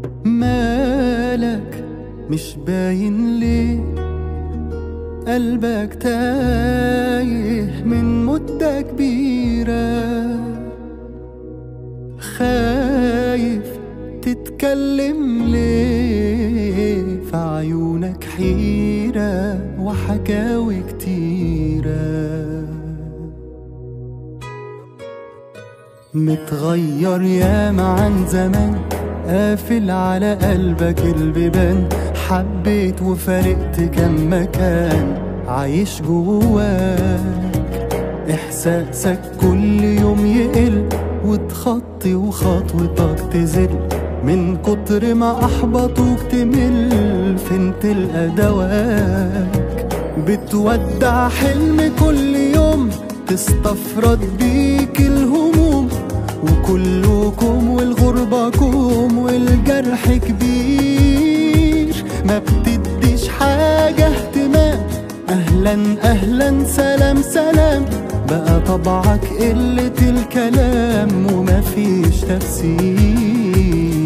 مالك مش باين ليه قلبك تايه من مدة كبيرة خايف تتكلم ليه في عيونك حيرة وحكاوي كتيرة متغير ياما عن زمان قافل على قلبك البيبان حبيت وفارقت كم مكان عايش جواك إحساسك كل يوم يقل وتخطي وخطوتك تزل من كتر ما أحبطوك تمل فين تلقى دواك بتودع حلم كل يوم تستفرد بيك الهموم وكلكم والغربة كوم والجرح كبير ما بتديش حاجة اهتمام أهلا أهلا سلام سلام بقى طبعك قلة الكلام ومفيش تفسير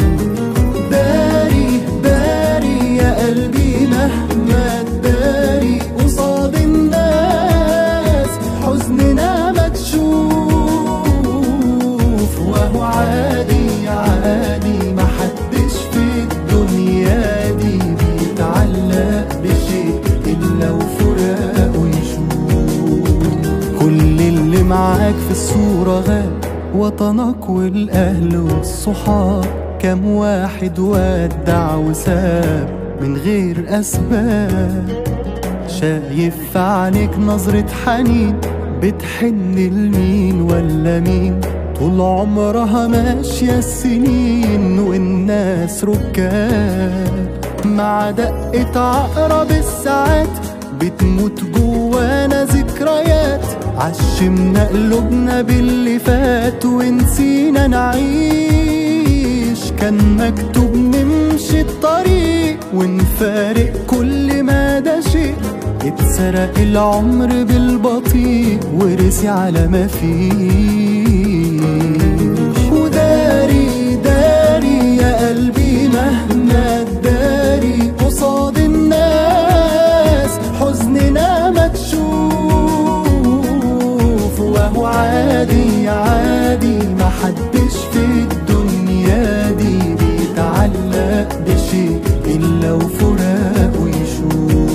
داري داري يا قلبي مهما تداري قصاد الناس حزننا مكشوف وهو عادي عادي محدش في الدنيا دي بيتعلق بشيء إلا وفراقه يشوف كل اللي معاك في الصورة غاب وطنك والأهل والصحاب كم واحد ودع وساب من غير أسباب شايف في عينيك نظرة حنين بتحن لمين ولا مين طول عمرها ماشية السنين والناس ركاب مع دقة عقرب الساعات بتموت جوانا ذكريات عشمنا قلوبنا باللي فات ونسينا نعيش كان مكتوب نمشي الطريق ونفارق كل ما ده شيء اتسرق العمر بالبطيء ورسي على ما فيش وداري داري يا قلبي مهما تداري قصاد الناس حزننا مكشوف وهو عادي عادي محدش في الدنيا دي بيتعلق بشيء إلا وفراقه يشوف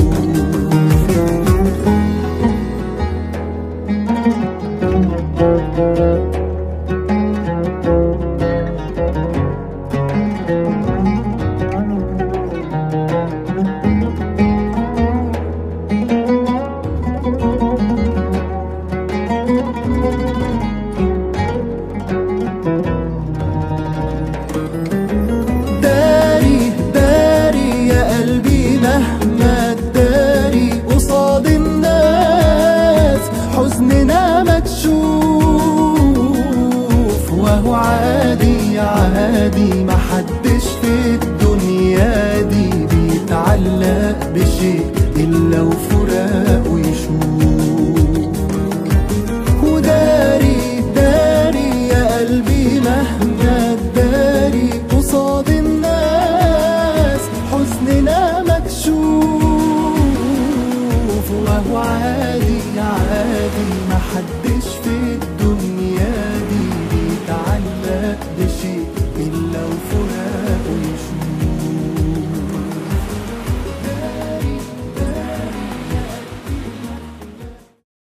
داري داري يا قلبي مهما تداري قصاد الناس حزننا مكشوف وهو عادي عادي محدش في الدنيا دي بيتعلق بشيء إلا وفراقه يشوف وداري داري يا قلبي مهما تداري قصاد الناس حزننا مكشوف وهو عادي عادي محدش في الدنيا دي بيتعلق